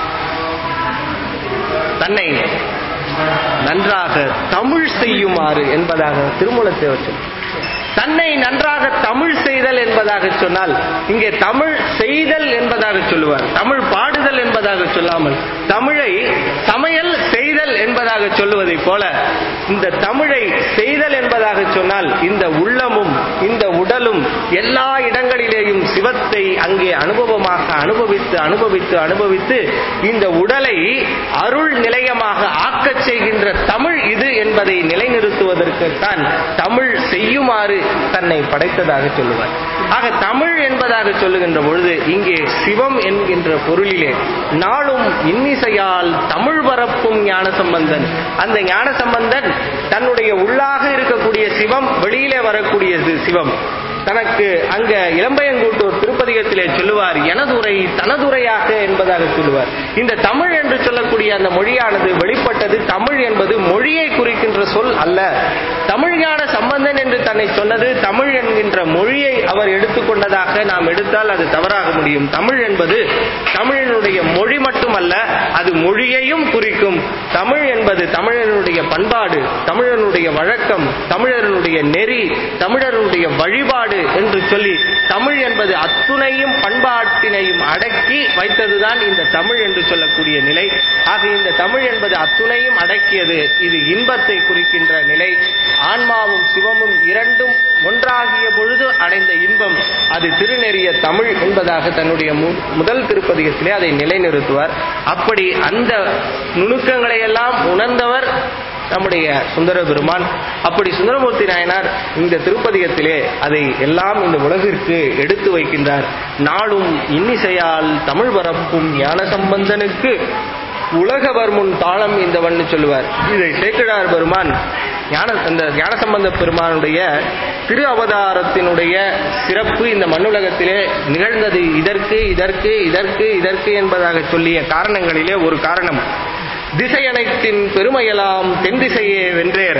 தன்னை நன்றாக தமிழ் செய்யுமாறு என்பதாக திருமூலத்தேவர் சொல் தன்னை நன்றாக தமிழ் செய்தல் என்பதாக சொன்னால் இங்கே தமிழ் செய்தல் என்பதாக சொல்லுவார் தமிழ் பாடுதல் என்பதாக சொல்லாமல் தமிழை சமையல் செய்தல் என்பதாக சொல்லுவதை போல இந்த தமிழை செய்தல் என்பதாக சொன்னால் இந்த உள்ளமும் இந்த உடலும் எல்லா இடங்களிலேயும் சிவத்தை அங்கே அனுபவமாக அனுபவித்து அனுபவித்து அனுபவித்து இந்த உடலை அருள் நிலையமாக ஆக்கச் செய்கின்ற தமிழ் இது என்பதை நிலைநிறுத்துவதற்குத்தான் தமிழ் செய்யுமாறு தன்னை படைத்ததாக சொல்லுவார் ஆக தமிழ் என்பதாக சொல்லுகின்ற பொழுது இங்கே சிவம் என்கின்ற பொருளிலே நாளும் இன்னிசையால் தமிழ் பரப்பும் ஞான சம்பந்தன் அந்த ஞான சம்பந்தன் தன்னுடைய உள்ளாக இருக்கக்கூடிய சிவம் வெளியிலே வரக்கூடியது சிவம் தனக்கு அங்க இளம்பையங்கூட்டூர் திருப்பதிகத்திலே சொல்லுவார் எனதுரை தனதுரையாக என்பதாக சொல்லுவார் இந்த தமிழ் என்று சொல்லக்கூடிய அந்த மொழியானது வெளிப்பட்டது தமிழ் என்பது மொழியை குறிக்கின்ற சொல் அல்ல தமிழ் ஞான சம்பந்தன் என்று தன்னை சொன்னது தமிழ் என்கின்ற மொழியை அவர் எடுத்துக்கொண்டதாக நாம் எடுத்தால் அது தவறாக முடியும் தமிழ் என்பது தமிழினுடைய மொழி மட்டுமல்ல அது மொழியையும் குறிக்கும் தமிழ் என்பது தமிழனுடைய பண்பாடு தமிழனுடைய வழக்கம் தமிழனுடைய நெறி தமிழருடைய வழிபாடு என்று சொல்லி தமிழ் என்பது அத்துணையும் பண்பாட்டினையும் அடக்கி வைத்ததுதான் இந்த தமிழ் என்று சொல்லக்கூடிய நிலை ஆக இந்த தமிழ் என்பது அத்துணையும் அடக்கியது இது இன்பத்தை குறிக்கின்ற நிலை ஆன்மாவும் சிவமும் இரண்டும் ஒன்றாகிய பொழுது அடைந்த இன்பம் அது திருநெறிய தமிழ் என்பதாக தன்னுடைய மு- முதல் திருப்பதிகத்திலே அதை நிலைநிறுத்துவார் அப்படி அந்த நுணுக்கங்களை எல்லாம் உணர்ந்தவர் நம்முடைய சுந்தர பெருமான் அப்படி சுந்தரமூர்த்தி நாயனார் இந்த திருப்பதிகத்திலே அதை எல்லாம் இந்த உலகிற்கு எடுத்து வைக்கின்றார் நாளும் இன்னிசையால் தமிழ் பரப்பும் ஞான சம்பந்தனுக்கு உலகவர் முன் தாளம் இந்தவன்னு சொல்லுவார் இதை சேக்கிழார் பெருமான் ஞான அந்த ஞானசம்பந்த பெருமானுடைய திரு அவதாரத்தினுடைய சிறப்பு இந்த மண்ணுலகத்திலே நிகழ்ந்தது இதற்கு இதற்கு இதற்கு இதற்கு என்பதாக சொல்லிய காரணங்களிலே ஒரு காரணம் திசையனைத்தின் பெருமையெல்லாம் தென் திசையே வென்றேற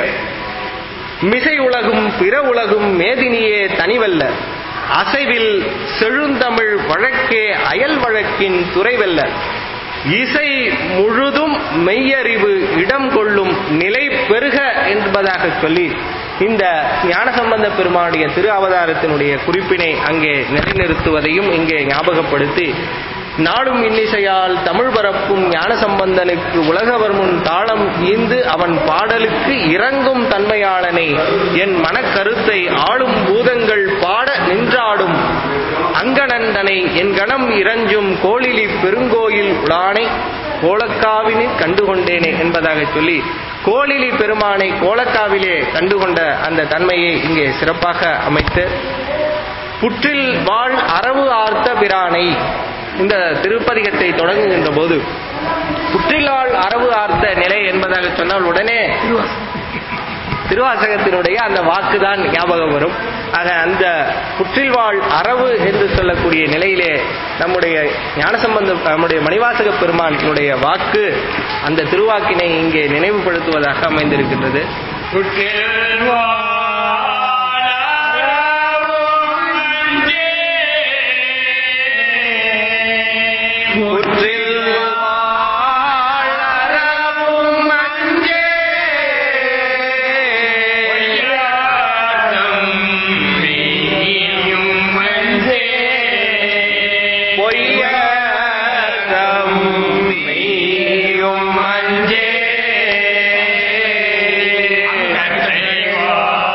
மிசை உலகும் பிற உலகும் மேதினியே தனிவல்ல அசைவில் செழுந்தமிழ் வழக்கே அயல் வழக்கின் துறைவல்ல இசை முழுதும் மெய்யறிவு இடம் கொள்ளும் நிலை பெருக என்பதாக சொல்லி இந்த ஞானசம்பந்த பெருமானுடைய திரு அவதாரத்தினுடைய குறிப்பினை அங்கே நிலைநிறுத்துவதையும் இங்கே ஞாபகப்படுத்தி நாடும் இன்னிசையால் தமிழ் பரப்பும் ஞானசம்பந்தனுக்கு உலகவர் முன் தாளம் ஈந்து அவன் பாடலுக்கு இறங்கும் தன்மையாளனை என் மனக்கருத்தை ஆளும் பூதங்கள் பாட நின்றாடும் அங்கனந்தனை என் கணம் இறஞ்சும் கோளிலி பெருங்கோயில் உளானை கோலக்காவினில் கண்டுகொண்டேனே என்பதாக சொல்லி கோளிலி பெருமானை கோலக்காவிலே கண்டுகொண்ட அந்த தன்மையை இங்கே சிறப்பாக அமைத்து புற்றில் வாழ் அரவு ஆர்த்த பிரானை இந்த திருப்பதிகத்தை தொடங்குகின்ற போது புற்றிலாள் அரவு ஆர்த்த நிலை என்பதாக சொன்னால் உடனே திருவாசகத்தினுடைய அந்த வாக்குதான் ஞாபகம் வரும் ஆக அந்த புற்றில்வாழ் அரவு என்று சொல்லக்கூடிய நிலையிலே நம்முடைய ஞானசம்பந்த நம்முடைய மணிவாசக பெருமானுடைய வாக்கு அந்த திருவாக்கினை இங்கே நினைவுபடுத்துவதாக அமைந்திருக்கின்றது புற்றில் வாழ் அரவும் அஞ்சே பொய்யறம் மெய்யும் அஞ்சே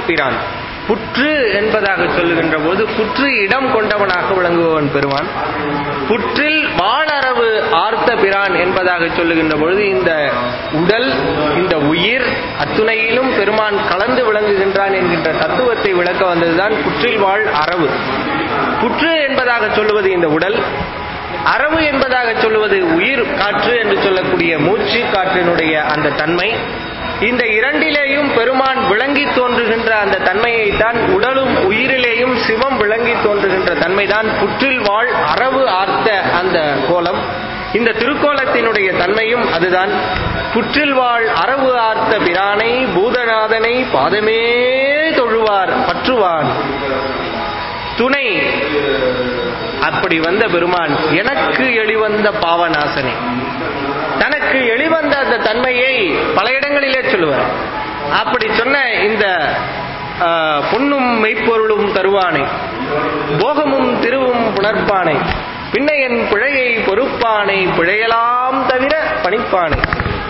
பிரான் புற்று என்பதாக சொல்லுகின்ற போது புற்று இடம் கொண்டவனாக விளங்குபவன் பெறுவான் புற்றில் வாழறவு ஆர்த்த பிரான் என்பதாக சொல்லுகின்ற பொழுது இந்த உடல் இந்த உயிர் அத்துணையிலும் பெருமான் கலந்து விளங்குகின்றான் என்கின்ற தத்துவத்தை விளக்க வந்ததுதான் புற்றில் வாழ் அரவு புற்று என்பதாக சொல்லுவது இந்த உடல் அரவு என்பதாக சொல்லுவது உயிர் காற்று என்று சொல்லக்கூடிய மூச்சு காற்றினுடைய அந்த தன்மை இந்த இரண்டிலேயும் பெருமான் விளங்கி தோன்றுகின்ற அந்த தன்மையை தான் உடலும் உயிரிலேயும் சிவம் விளங்கி தோன்றுகின்ற தன்மைதான் புற்றில் வாழ் அரவு ஆர்த்த அந்த கோலம் இந்த திருக்கோலத்தினுடைய தன்மையும் அதுதான் புற்றில் வாழ் அரவு ஆர்த்த பிரானை பூதநாதனை பாதமே தொழுவார் பற்றுவான் துணை அப்படி வந்த பெருமான் எனக்கு எளிவந்த பாவநாசனே தனக்கு எளிவந்த அந்த தன்மையை பல இடங்களிலே சொல்லுவார் அப்படி சொன்ன இந்த ஆ, பொன்னும் மெய்ப்பொருளும் தருவானை போகமும் திருவும் புணர்ப்பானை பின்ன என் பிழையை பொறுப்பானை பிழையலாம் தவிர பணிப்பானை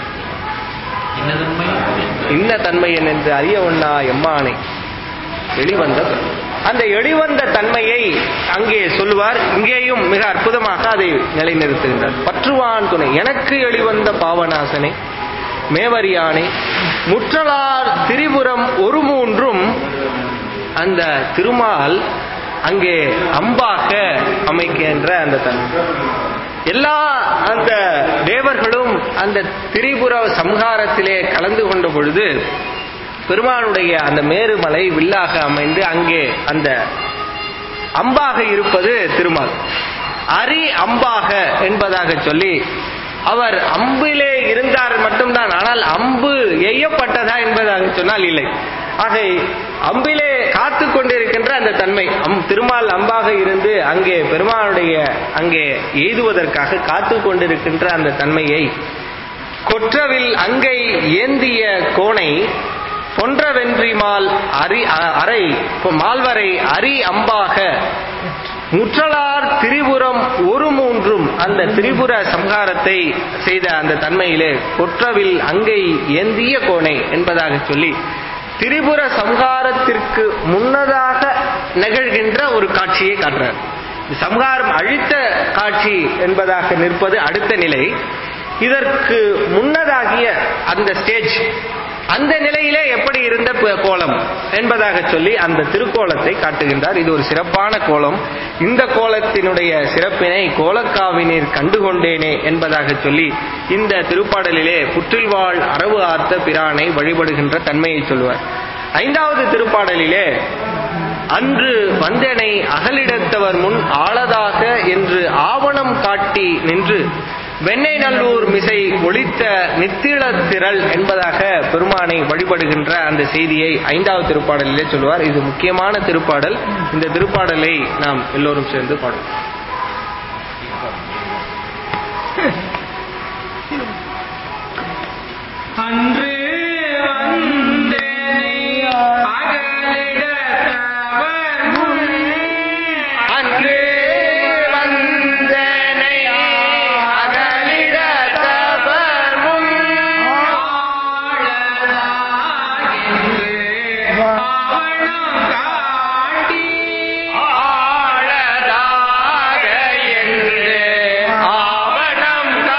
இன்ன தன்மை என்று அறிய ஒண்ணா எம்மானை எளிவந்த அந்த எளிவந்த தன்மையை அங்கே சொல்லுவார் இங்கேயும் மிக அற்புதமாக அதை நிலைநிறுத்துகின்றார் பற்றுவான் துணை எனக்கு எளிவந்த பாவநாசனை மேவரியானை முற்றலார் திரிபுரம் ஒரு மூன்றும் அந்த திருமால் அங்கே அம்பாக அமைக்கின்ற அந்த தன்மை எல்லா அந்த தேவர்களும் அந்த திரிபுர சம்ஹாரத்திலே கலந்து கொண்ட பொழுது பெருமானுடைய அந்த மேருமலை வில்லாக அமைந்து அங்கே அந்த அம்பாக இருப்பது திருமால் அரி அம்பாக என்பதாக சொல்லி அவர் அம்பிலே இருந்தார் மட்டும்தான் ஆனால் அம்பு எய்யப்பட்டதா என்பதாக சொன்னால் இல்லை ஆக அம்பிலே காத்து கொண்டிருக்கின்ற அந்த தன்மை அம் திருமால் அம்பாக இருந்து அங்கே பெருமானுடைய அங்கே எய்துவதற்காக காத்து கொண்டிருக்கின்ற அந்த தன்மையை கொற்றவில் அங்கை ஏந்திய கோணை பொன்றவென்றிமால் அரி அ- அறை இப்போ மால்வரை அரி அம்பாக முற்றலார் திரிபுரம் ஒரு மூன்றும் அந்த திரிபுர சம்ஹாரத்தை செய்த அந்த தன்மையிலே கொற்றவில் அங்கை ஏந்திய கோணை என்பதாக சொல்லி திரிபுர சம்ஹாரத்திற்கு முன்னதாக நிகழ்கின்ற ஒரு காட்சியை காட்டுறார் இந்த சம்ஹாரம் அழித்த காட்சி என்பதாக நிற்பது அடுத்த நிலை இதற்கு முன்னதாகிய அந்த ஸ்டேஜ் அந்த நிலையிலே எப்படி இருந்த ப- கோலம் என்பதாக சொல்லி அந்த திருக்கோலத்தை காட்டுகின்றார் இது ஒரு சிறப்பான கோலம் இந்த கோலத்தினுடைய சிறப்பினை கோலக்காவினீர் கண்டுகொண்டேனே என்பதாக சொல்லி இந்த திருப்பாடலிலே புற்றில்வாழ் அரவு ஆர்த்த பிரானை வழிபடுகின்ற தன்மையை சொல்லுவார் ஐந்தாவது திருப்பாடலிலே அன்று வந்தனை அகலிடத்தவர் முன் ஆளதாக என்று ஆவணம் காட்டி நின்று வெண்ணை நல்லூர் மிசை ஒளித்த நித்திளத் திரள் என்பதாக பெருமானை வழிபடுகின்ற அந்த செய்தியை ஐந்தாவது திருப்பாடலிலே சொல்லுவார் இது முக்கியமான திருப்பாடல் இந்த திருப்பாடலை நாம் எல்லோரும் சேர்ந்து பாடுவோம் அன்று வந்தனை அகலிடத்தவர் முன் அன்று வந்தனை அகலிடத்தவர் முன் ஆளதாகென்று ஆவணம் காட்டி ஆழதாக என்று ஆவணம்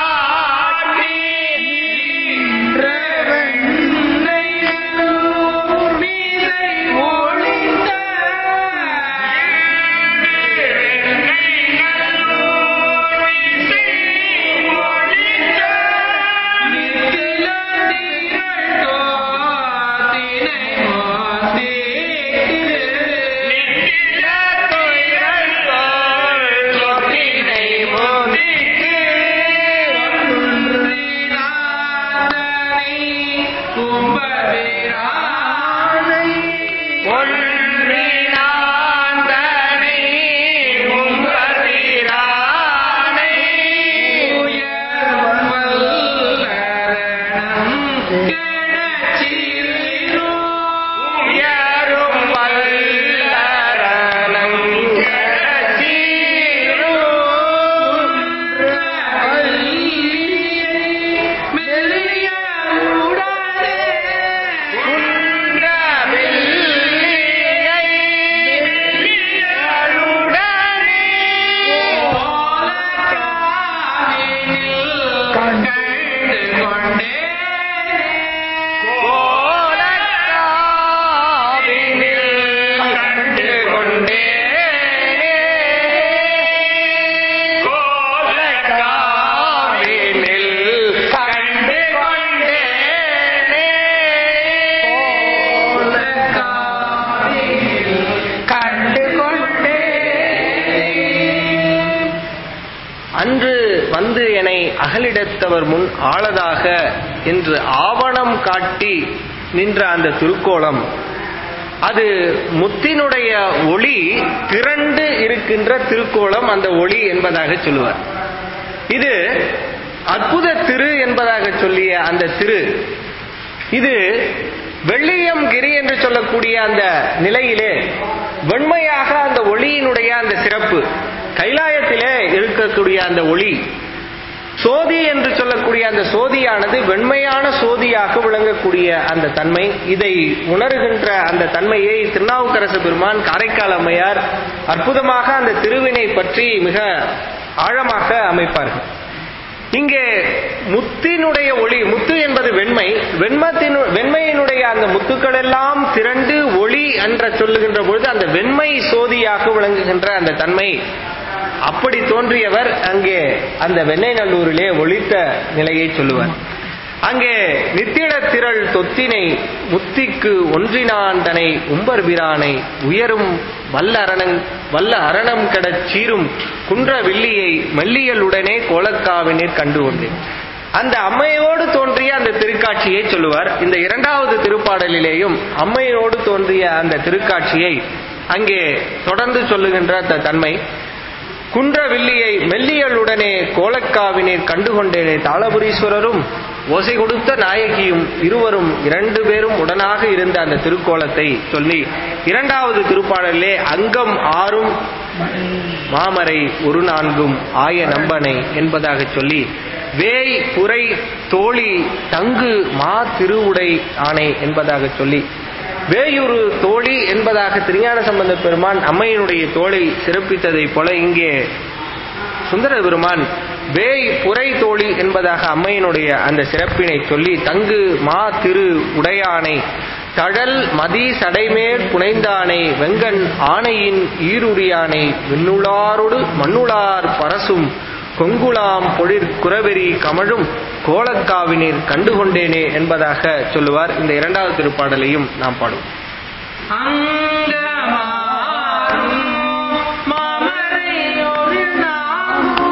அன்று வந்து என்னை அகலிடத்தவர் முன் ஆளதாக என்று ஆவணம் காட்டி நின்ற அந்த திருக்கோலம் அது முத்தினுடைய ஒளி திரண்டு இருக்கின்ற திருக்கோலம் அந்த ஒளி என்பதாக சொல்லுவார் இது அற்புத திரு என்பதாக சொல்லிய அந்த திரு இது வெள்ளியம் கிரி என்று சொல்லக்கூடிய அந்த நிலையிலே வெண்மையாக அந்த ஒளியினுடைய அந்த சிறப்பு கைலாயத்திலே இருக்கக்கூடிய அந்த ஒளி சோதி என்று சொல்லக்கூடிய அந்த சோதியானது வெண்மையான சோதியாக விளங்கக்கூடிய அந்த தன்மை இதை உணர்கின்ற அந்த தன்மையை திருநாவுக்கரசு பெருமான் காரைக்கால் அம்மையார் அற்புதமாக அந்த திருவினை பற்றி மிக ஆழமாக அமைப்பார்கள் இங்கே முத்தினுடைய ஒளி முத்து என்பது வெண்மை வெண்மத்தினு வெண்மையினுடைய அந்த முத்துக்கள் எல்லாம் திரண்டு ஒளி என்ற சொல்லுகின்ற பொழுது அந்த வெண்மை சோதியாக விளங்குகின்ற அந்த தன்மை அப்படி தோன்றியவர் அங்கே அந்த வெண்ணெய் நல்லூரிலே ஒளித்த நிலையை சொல்லுவார் அங்கே நித்திட திரள் தொத்தினை முத்திக்கு ஒன்றினான் தனை உம்பர் பிரானை உயரும் வல்ல அரணங் வல்ல அரணம் கெடச் சீரும் குன்ற வில்லியை மெல்லியலுடனே கோலக்காவினீர் கண்டு கொண்டேன் அந்த அம்மையோடு தோன்றிய அந்த திருக்காட்சியை சொல்லுவார் இந்த இரண்டாவது திருப்பாடலிலேயும் அம்மையோடு தோன்றிய அந்த திருக்காட்சியை அங்கே தொடர்ந்து சொல்லுகின்ற அந்த தன்மை குன்ற வில்லியை மெல்லியலுடனே கோலக்காவினீர் கண்டுகொண்டேனே தாளபுரீஸ்வரரும் ஓசை கொடுத்த நாயகியும் இருவரும் இரண்டு பேரும் உடனாக இருந்த அந்த திருக்கோலத்தை சொல்லி இரண்டாவது திருப்பாடலிலே அங்கம் ஆறும் மாமரை ஒரு நான்கும் ஆய நம்பனை என்பதாக சொல்லி வேய் புரை தோழி தங்கு மா திருவுடை ஆணை என்பதாக சொல்லி வேயுரு தோழி என்பதாக திருஞான சம்பந்த பெருமான் அம்மையினுடைய தோளை சிறப்பித்ததைப் போல இங்கே சுந்தர பெருமான் வேய் புரை தோழி என்பதாக அம்மையினுடைய அந்த சிறப்பினை சொல்லி தங்கு மா திரு உடையானை தழல் மதி சடைமேல் புனைந்தானை வெங்கண் ஆணையின் ஈருரியானை விண்ணுளாரோடு மண்ணுளார் பரசும் கொங்குலாம் பொழிற் குறவெறி கமழும் கோலக்காவினீர் கண்டுகொண்டேனே என்பதாக சொல்லுவார் இந்த இரண்டாவது திருப்பாடலையும் நாம் பாடுவோம் அங்கமாறும் மாமரையொரு நாமோ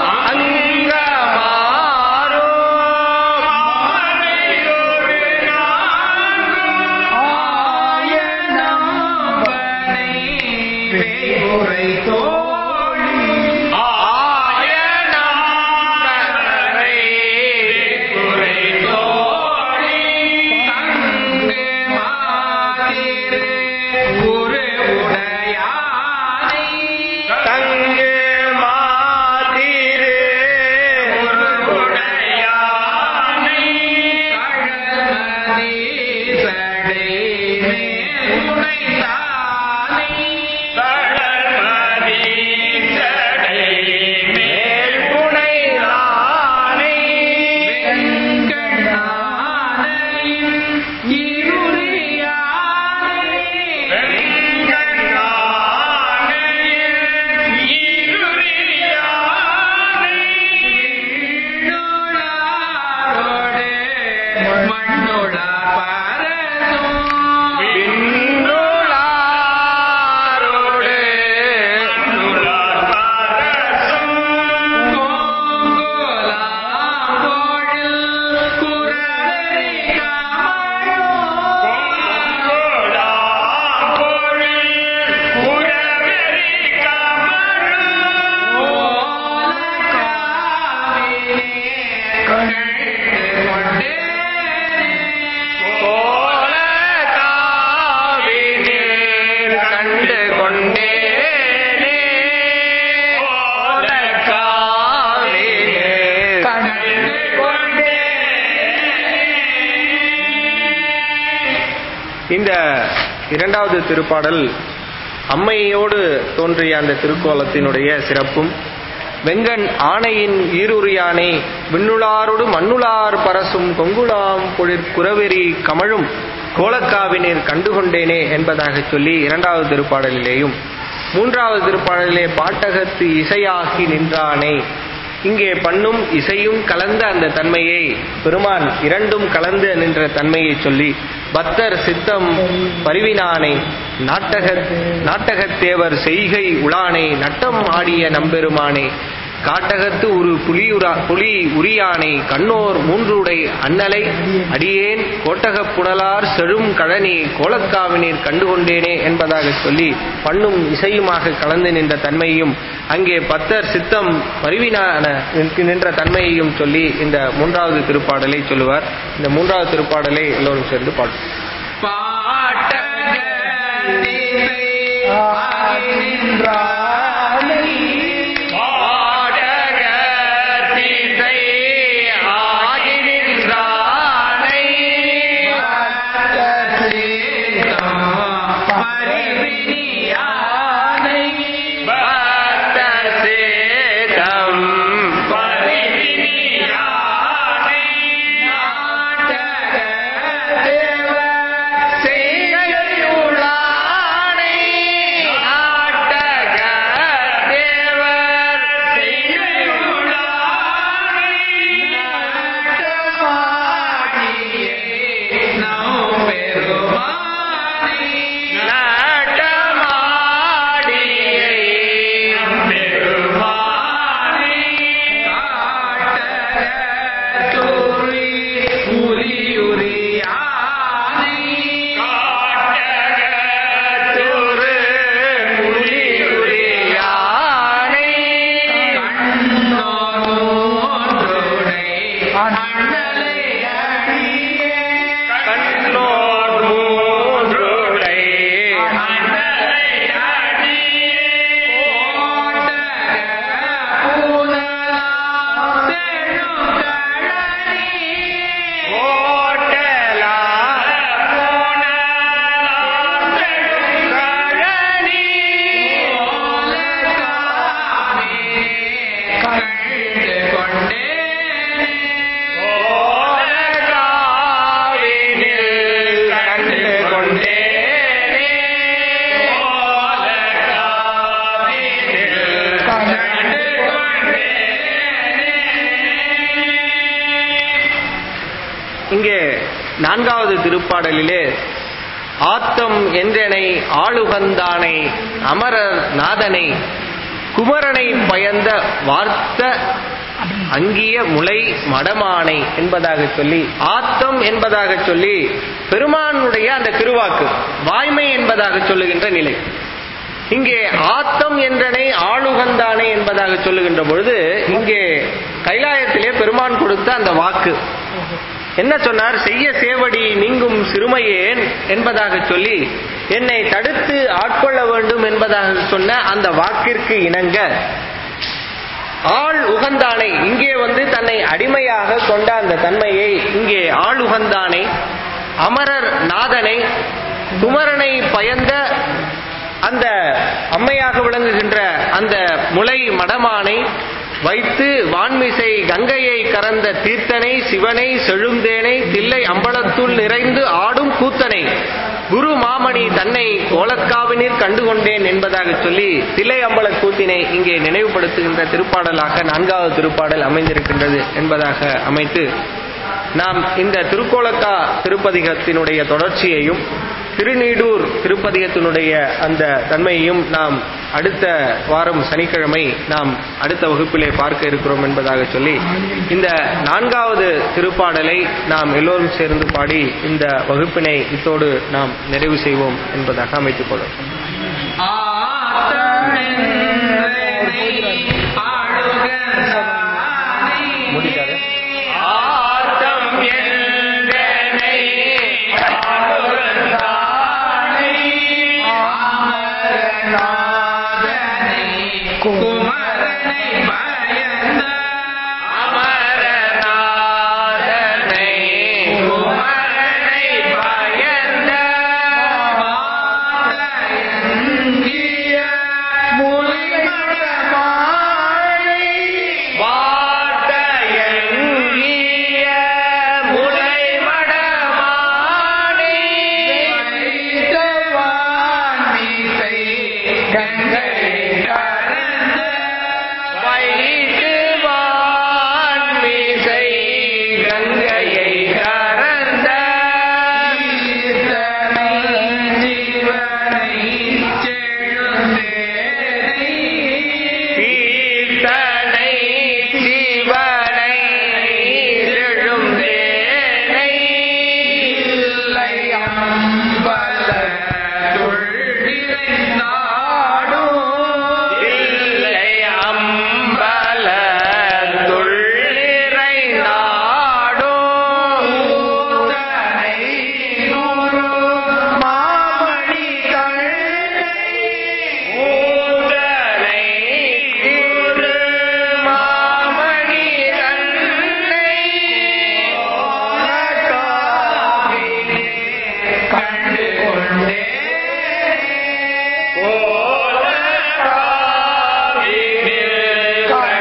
அங்கமாரோ மாமரையொரு நாமோ ஆயனம்பனை வேயுரை தோழி ஆயனாம்பரை வேயுரை தோழி தங்கு மாதிரு ஒரு உடையானை தங்கு மாதிரு ஒரு உடையானை தழமதி சடை மேல் புனைந்தானை தழமதி சடை மேல் மேல்புனைதானை வெங்கண்ணானையின் இருளியானை வெங்கண்ணானையின் இருளியானை விண்ணுளாரோடு மண்ணுளார் பரசும் விண்ணுளாரோடு கோல காவினீர் கண்டு கொண்டேனே கோல காவினீர் கண்டு இந்த இரண்டாவது திருப்பாடல் அம்மையோடு தோன்றிய அந்த திருக்கோலத்தினுடைய சிறப்பும் வெங்கண் ஆணையின் ஈருரியானை விண்ணுளாரோடு மண்ணுளார் பரசும் கொங்குளாம் பொழிற் குறவெறி கமழும் கோலக்காவினீர் கண்டுகொண்டேனே என்பதாக சொல்லி இரண்டாவது திருப்பாடலிலேயும் மூன்றாவது திருப்பாடலிலே பாட்டகத்து இசையாகி நின்றானே இங்கே பண்ணும் இசையும் கலந்த அந்த தன்மையை பெருமான் இரண்டும் கலந்து நின்ற தன்மையை சொல்லி பக்தர் சித்தம் பரிவினானை நாட்டக நாட்டகத்தேவர் செய்கை உளானை நட்டம் ஆடிய நம்பெருமானே காட்டகத்து ஒரு புலியுரா புலி உரியானை கண்ணோர் மூன்றுடை அண்ணலை அடியேன் கோட்டகப் புனலார் செழும் கழனி கோலக்காவினீர் கண்டுகொண்டேனே என்பதாக சொல்லி பண்ணும் இசையுமாக கலந்து நின்ற தன்மையையும் அங்கே பத்தர் சித்தம் மருவினான நின்ற தன்மையையும் சொல்லி இந்த மூன்றாவது திருப்பாடலை சொல்லுவார் இந்த மூன்றாவது திருப்பாடலை எல்லோரும் சேர்ந்து பாடும் பாடகத்திசை ஆகி நின்றானை பக்தர் சேதம் செய்கையுளானை நாட்டக தேவர் கண்ணோர் மூன்றுடை ஓட்டலா கழனி ஓலகாவினில் கண்டு கொண்டேனே இங்கே நான்காவது திருப்பாடலிலே ஆத்தம் என்றனை ஆளுகந்தானை அமரர் நாதனை குமரனை பயந்த வார்த்த அங்கிய முளை மடமானை என்பதாக சொல்லி ஆத்தம் என்பதாக சொல்லி பெருமானுடைய அந்த திருவாக்கு வாய்மை என்பதாக சொல்லுகின்ற நிலை இங்கே ஆத்தம் என்றனை ஆளுகந்தானே என்பதாக சொல்லுகின்ற பொழுது இங்கே கைலாயத்திலே பெருமான் கொடுத்த அந்த வாக்கு என்ன சொன்னார் செய்ய சேவடி நீங்கும் சிறுமையேன் என்பதாக சொல்லி என்னை தடுத்து ஆட்கொள்ள வேண்டும் என்பதாக சொன்ன அந்த வாக்கிற்கு இணங்க ஆள் உகந்தானை இங்கே வந்து தன்னை அடிமையாக கொண்ட அந்த தன்மையை இங்கே ஆள் உகந்தானை அமரர் நாதனை குமரனை பயந்த அந்த அம்மையாக விளங்குகின்ற அந்த முளை மடமானை வைத்து வான்மிசை கங்கையை கறந்த தீர்த்தனை சிவனை செழுந்தேனை தில்லை அம்பலத்துள் நிறைந்து ஆடும் கூத்தனை குரு மாமணி தன்னை கோலக்காவினில் கண்டுகொண்டேன் என்பதாக சொல்லி தில்லை அம்பல கூத்தினை இங்கே நினைவுபடுத்துகின்ற திருப்பாடலாக நான்காவது திருப்பாடல் அமைந்திருக்கின்றது என்பதாக அமைத்து நாம் இந்த திருக்கோலக்கா திருப்பதிகத்தினுடைய தொடர்ச்சியையும் திருநீடூர் திருப்பதிகத்தினுடைய அந்த தன்மையையும் நாம் அடுத்த வாரம் சனிக்கிழமை நாம் அடுத்த வகுப்பிலே பார்க்க இருக்கிறோம் என்பதாக சொல்லி இந்த நான்காவது திருப்பாடலை நாம் எல்லோரும் சேர்ந்து பாடி இந்த வகுப்பினை இத்தோடு நாம் நிறைவு செய்வோம் என்பதாக அமைத்துக் கொள்வோம் முடிக்காது. ஆத்தம் என்றனை ஆளுகந்தானை குமரனை பயந்த அமரநாதனை குமரனை பயந்த வார்த்தையங்கிய முளை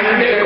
கண்டு